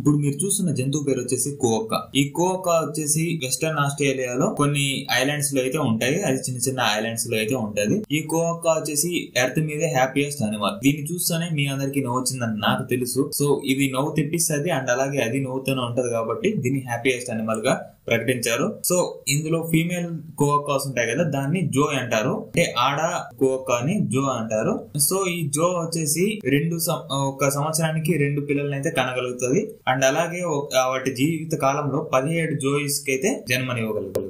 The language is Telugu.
ఇప్పుడు మీరు చూస్తున్న జంతువు పేరు వచ్చేసి కోక ఈ కోక వచ్చేసి వెస్టర్న్ ఆస్ట్రేలియాలో కొన్ని ఐలాండ్స్ లో అయితే ఉంటాయి అది చిన్న చిన్న ఐలాండ్స్ లో అయితే ఉంటది ఈ కోక వచ్చేసి ఎర్త్ మీదే హ్యాపీయెస్ట్ అనిమల్ దీన్ని చూస్తేనే మీ అందరికి నవ్వు వచ్చిందని నాకు తెలుసు సో ఇది నవ్వు తెప్పిస్తుంది అండ్ అలాగే అది నవ్వుతూనే ఉంటది కాబట్టి దీన్ని హ్యాపీయెస్ట్ అనిమల్ గా ప్రకటించారు సో ఇందులో ఫీమేల్ కోకాస్ ఉంటాయి కదా దాన్ని జో అంటారు అంటే ఆడ కోకా అని జో అంటారు సో ఈ జో వచ్చేసి రెండు సం- ఒక సంవత్సరానికి రెండు పిల్లల్ని అయితే కనగలుగుతుంది అండ్ అలాగే ఒక- వాటి జీవిత కాలంలో పదిహేడు జోయిస్ కి అయితే జన్మనివ్వగలుగుతుంది